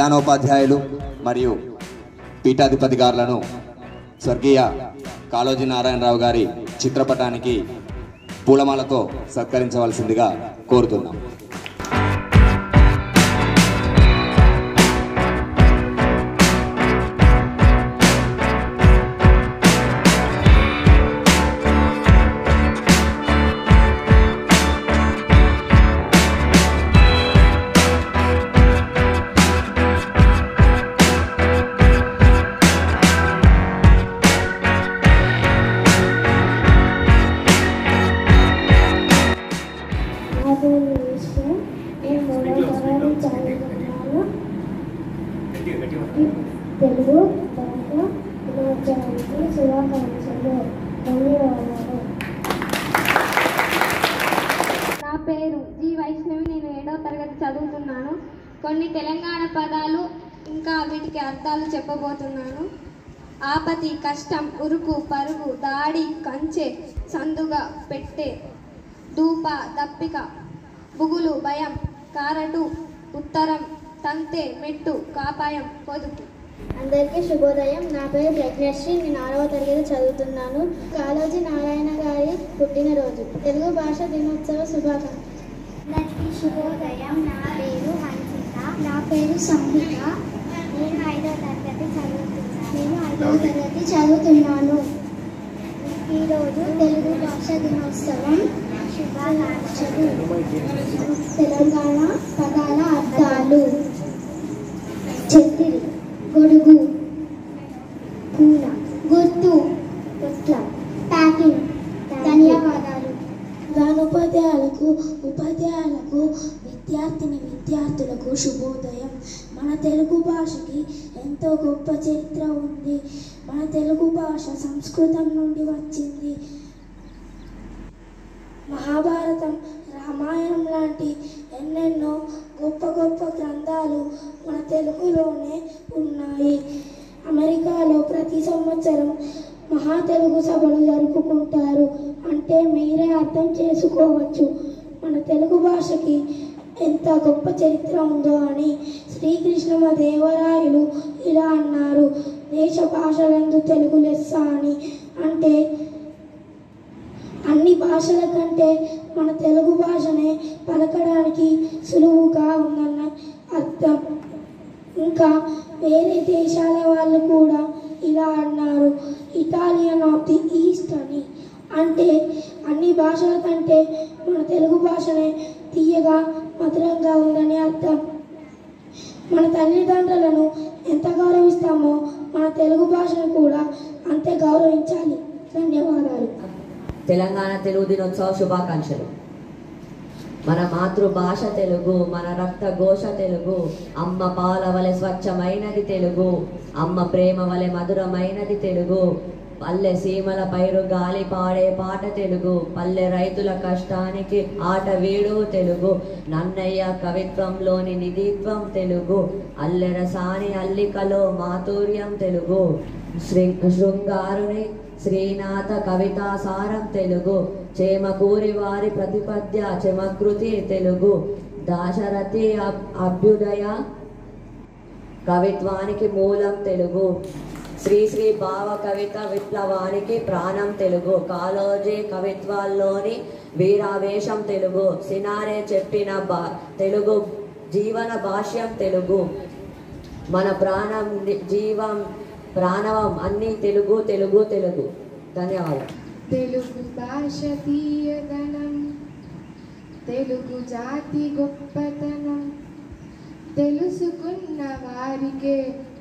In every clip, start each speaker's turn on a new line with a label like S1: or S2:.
S1: ప్రధానోపాధ్యాయులు మరియు పీఠాధిపతి గారులను స్వర్గీయ కాళోజీ నారాయణరావు గారి చిత్రపటానికి పూలమాలతో సత్కరించవలసిందిగా కోరుతున్నాం
S2: నా పేరు విష్ణు నేను మూడవ తరగతి చదువుతున్నాను తెలుగు భాష దినోత్సవానికి శుభాకాంక్షలు ధన్యవాదాలు
S3: నా పేరు జి వైష్ణవి నేను ఏడవ తరగతి చదువుతున్నాను కొన్ని తెలంగాణ పదాలు ఇంకా వీటికి అర్థాలు చెప్పబోతున్నాను ఆపతి కష్టం ఉరుకు పరుగు దాడి కంచె సందుగా పెట్టే దూప దప్పిక బుగులు భయం కారటు ఉత్తరం తంతె మెట్టు కాపాయం పొదుపు
S2: అందరికీ శుభోదయం నా పేరు ప్రజ్ఞశ్రీ నేను ఆరవ తరగతి చదువుతున్నాను కాళోజీ నారాయణ గారి పుట్టినరోజు తెలుగు భాష దినోత్సవ శుభాకాంక్షలు అందరికీ శుభోదయం నా పేరు హన్సిత నా పేరు సంహిత నేను ఐదవ తరగతి చదువుతున్నాను నేను ఐదవ తరగతి చదువుతున్నాను ఈరోజు తెలుగు భాష దినోత్సవం శుభాకాంక్షలు తెలంగాణ పదాల అర్థాలు చెత్తిరి గొడుగు కూల గుర్తు పొట్ల ప్యాకింగ్ ధన్యవాదాలు
S4: ప్రధానోపాధ్యాయులకు ఉపాధ్యాయులకు విద్యార్థిని విద్యార్థులకు శుభోదయం మన తెలుగు భాషకి ఎంతో గొప్ప చరిత్ర ఉంది మన తెలుగు భాష సంస్కృతం నుండి వచ్చింది మహాభారతం రామాయణం లాంటి ఎన్నెన్నో గొప్ప గొప్ప గ్రంథాలు మన తెలుగులోనే ఉన్నాయి అమెరికాలో ప్రతి సంవత్సరం మహా తెలుగు సభలు జరుపుకుంటారు అంటే మీరే అర్థం చేసుకోవచ్చు మన తెలుగు భాషకి ఎంత గొప్ప చరిత్ర ఉందో అని శ్రీకృష్ణమ దేవరాయలు ఇలా అన్నారు దేశ భాషలందు తెలుగు లెస్స అని అంటే అన్ని భాషల కంటే మన తెలుగు భాషనే పలకడానికి సులువుగా ఉందన్న అర్థం ఇంకా వేరే దేశాల వాళ్ళు కూడా ఇలా అన్నారు ఇటాలియన్ ఆఫ్ ది ఈస్ట్ అని అంటే అన్ని భాషల కంటే మన తెలుగు భాషనే తీయగా మధురంగా ఉందని అర్థం మన తల్లిదండ్రులను ఎంత గౌరవిస్తామో మన తెలుగు భాషను కూడా అంతే గౌరవించాలి ధన్యవాదాలు
S5: తెలంగాణ తెలుగు దినోత్సవ శుభాకాంక్షలు మన మాతృభాష తెలుగు మన రక్త ఘోష తెలుగు అమ్మ పాల వలె స్వచ్ఛమైనది తెలుగు అమ్మ ప్రేమ వలె మధురమైనది తెలుగు పల్లె సీమల పైరు గాలి పాడే పాట తెలుగు పల్లె రైతుల కష్టానికి ఆట వీడు తెలుగు నన్నయ్య కవిత్వంలోని నిధిత్వం తెలుగు అల్లెర సాని అల్లికలో మాధుర్యం తెలుగు శృ శృంగారుని శ్రీనాథ కవితా సారం తెలుగు చేమకూరి వారి ప్రతిపద్య చెమకృతి తెలుగు దాశరథి అబ్- అభ్యుదయ కవిత్వానికి మూలం తెలుగు శ్రీ శ్రీ భావ కవిత విప్లవానికి ప్రాణం తెలుగు కాలోజీ కవిత్వాల్లోని వీరావేశం తెలుగు సినారే చెప్పిన బా తెలుగు జీవన భాష్యం తెలుగు మన ప్రాణం ని- జీవం ప్రాణవం అన్నీ తెలుగు తెలుగు తెలుగు ధన్యవాదాలు
S6: తెలుగు భాష తీయదనం తెలుగు జాతి గొప్పతనం తెలుసుకున్న వారికే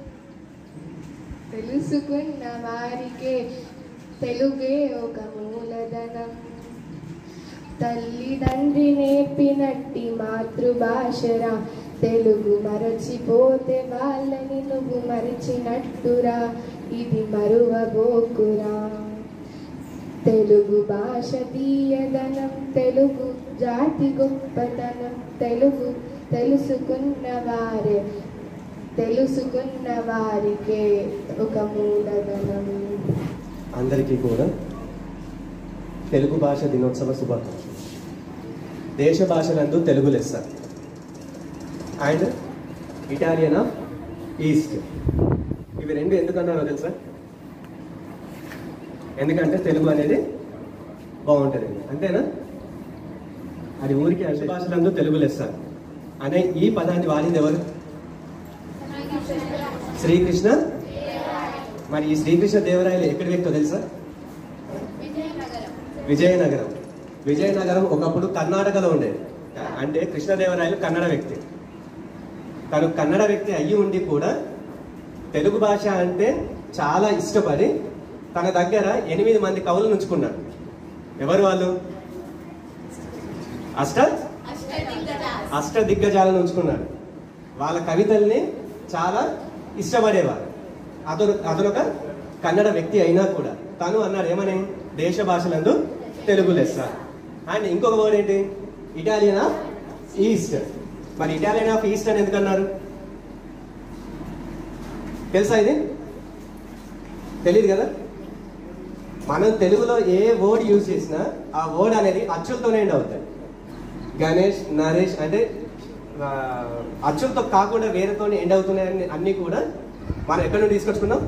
S6: తెలుసుకున్న వారికే తెలుగే ఒక మూలధనం తల్లిదండ్రి నేర్పినట్టి మాతృభాషరా తెలుగు మరచిపోతే వాళ్ళని నువ్వు మరచినట్టురా ఇది మరువబోకురా తెలుగు భాష తీయదనం తెలుగు జాతి గొప్పతనం తెలుగు తెలుసుకున్న వారే తెలుసుకున్న వారికే ఒక మూలధనం
S7: అందరికీ కూడా తెలుగు భాష దినోత్సవ శుభాకాంక్షలు దేశ భాషలందు తెలుగు లెస్స అండ్ ఇటాలియన్ ఆఫ్ ఈస్ట్ ఇవి రెండు ఎందుకు అన్నారో తెలుసా ఎందుకంటే తెలుగు అనేది బాగుంటుంది అంతేనా అది ఊరికి అన్ని భాషలందు తెలుగు లెస్స అనే ఈ పదాన్ని వాడింది ఎవరు శ్రీకృష్ణ మరి ఈ శ్రీకృష్ణ దేవరాయలు ఎక్కడి వ్యక్తో తెలుసా విజయనగరం విజయనగరం ఒకప్పుడు కర్ణాటకలో ఉండేది అంటే కృష్ణదేవరాయలు కన్నడ వ్యక్తి తను కన్నడ వ్యక్తి అయ్యి ఉండి కూడా తెలుగు భాష అంటే చాలా ఇష్టపడి తన దగ్గర ఎనిమిది మంది కవులు ఉంచుకున్నాడు ఎవరు వాళ్ళు అష్ట అష్ట దిగ్గజాలను ఉంచుకున్నాడు వాళ్ళ కవితల్ని చాలా ఇష్టపడేవారు అతను అతను ఒక కన్నడ వ్యక్తి అయినా కూడా తను అన్నాడు ఏమని దేశ భాషలందు తెలుగు లెస్స అండ్ ఇంకొక వర్డ్ ఏంటి ఇటాలియన్ ఆఫ్ ఈస్ట్ మరి ఇటాలియన్ ఆఫ్ ఈస్ట్ అని ఎందుకన్నారు తెలుసా ఇది తెలియదు కదా మనం తెలుగులో ఏ వర్డ్ యూజ్ చేసినా ఆ వర్డ్ అనేది అచ్చులతోనే ఎండ్ అవుతాయి గణేష్ నరేష్ అంటే ఆ, అచ్చులతో కాకుండా వేరేతో ఎండ్ అవుతున్నాయని అన్ని కూడా మనం ఎక్కడి నుండి తీసుకొచ్చుకున్నాం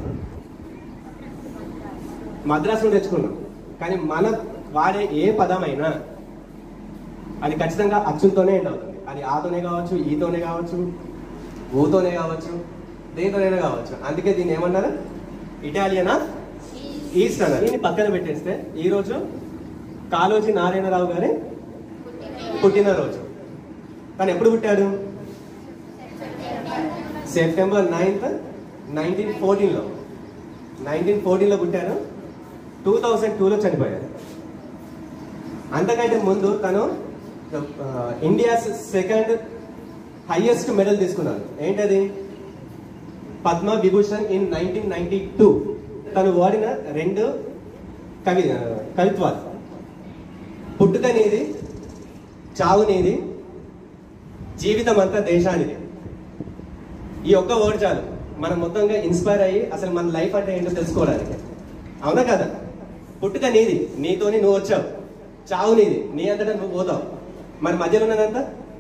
S7: మద్రాసు నుండి తెచ్చుకున్నాం కానీ మన వాడే ఏ పదమైనా అది ఖచ్చితంగా అచ్చులతోనే ఎండ్ అవుతుంది అది ఆతోనే కావచ్చు ఈతోనే కావచ్చు ఊతోనే కావచ్చు దేనితోనైనా కావచ్చు అందుకే దీన్ని ఏమన్నారు ఇటాలియనా ఈస్ట్ అన్నారు దీన్ని పక్కన పెట్టేస్తే ఈ రోజు కాళోజీ నారాయణరావు గారి పుట్టినరోజు తను ఎప్పుడు పుట్టాడు సెప్టెంబర్ నైన్త్ నైన్టీన్ ఫోర్టీన్లో నైన్టీన్ ఫోర్టీన్లో పుట్టారు టూ థౌజండ్ టూలో చనిపోయారు అంతకంటే ముందు తను ఇండియాస్ సెకండ్ హైయెస్ట్ మెడల్ తీసుకున్నారు ఏంటది Padma Vibhushan in nineteen ninety two తను వాడిన రెండు కవి కవిత్వాలు పుట్టుకనేది చావునేది జీవితం అంతా దేశానిది ఈ ఒక్క వర్డ్ చాలు మనం మొత్తంగా ఇన్స్పైర్ అయ్యి అసలు మన లైఫ్ అంటే ఏంటో తెలుసుకోవడానికి అవునా కదా పుట్టుక నీది నీతోని నువ్వు వచ్చావు చావు నీది నీ అంతటా నువ్వు పోతావు మరి మధ్యలో ఉన్నదంతా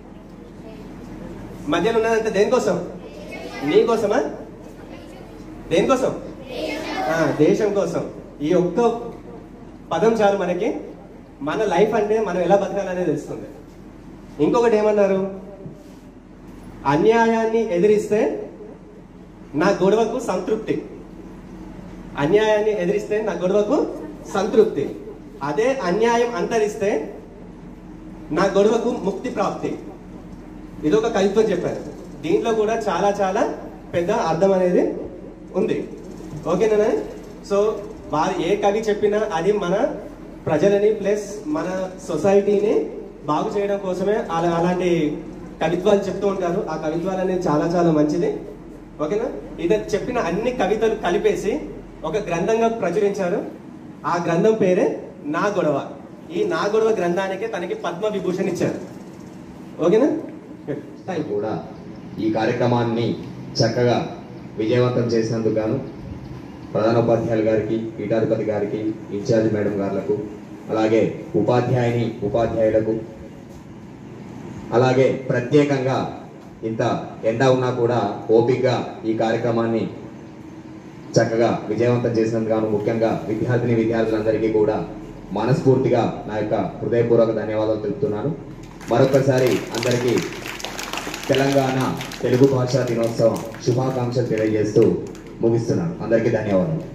S7: మధ్యలో ఉన్నదంతా దేనికోసం నీ కోసమా దేనికోసం ఆ, దేశం కోసం ఈ ఒక్క పదం చాలు మనకి మన లైఫ్ అంటే మనం ఎలా బతకాలనేది తెలుస్తుంది ఇంకొకటి ఏమన్నారు అన్యాయాన్ని ఎదిరిస్తే నా గొడవకు సంతృప్తి అన్యాయాన్ని ఎదిరిస్తే నా గొడవకు సంతృప్తి అదే అన్యాయం అంతరిస్తే నా గొడవకు ముక్తి ప్రాప్తి ఇది ఒక కవిత్వం చెప్పారు దీంట్లో కూడా చాలా చాలా పెద్ద అర్థం అనేది ఉంది ఓకేనా సో వారు ఏ కవి చెప్పినా అది మన ప్రజలని ప్లస్ మన సొసైటీని బాగు చేయడం కోసమే అలా అలాంటి కవిత్వాలు చెప్తూ ఉంటారు ఆ కవిత్వాలు అనేది చాలా చాలా మంచిది ఓకేనా ఇది చెప్పిన అన్ని కవితలు కలిపేసి ఒక గ్రంథంగా ప్రచురించారు ఆ గ్రంథం పేరే నా గొడవ ఈ నా గొడవ గ్రంథానికి తనకి పద్మ విభూషణ్ ఇచ్చారు ఓకేనా థ్యాంక్ యూ
S1: కూడా ఈ కార్యక్రమాన్ని చక్కగా విజయవంతం చేసినందుకు గాను ప్రధానోపాధ్యాయులు గారికి పీఠాధిపతి గారికి ఇన్ఛార్జ్ మేడం గారులకు అలాగే ఉపాధ్యాయుని ఉపాధ్యాయులకు అలాగే ప్రత్యేకంగా ఇంత ఎండ ఉన్నా కూడా ఓపికగా ఈ కార్యక్రమాన్ని చక్కగా విజయవంతం చేసినందుకు గాను ముఖ్యంగా విద్యార్థిని విద్యార్థులందరికీ కూడా మనస్ఫూర్తిగా నా యొక్క హృదయపూర్వక ధన్యవాదాలు తెలుపుతున్నాను మరొకసారి అందరికీ తెలంగాణ తెలుగు భాషా దినోత్సవం శుభాకాంక్షలు తెలియజేస్తూ ముగిస్తున్నాను అందరికీ ధన్యవాదాలు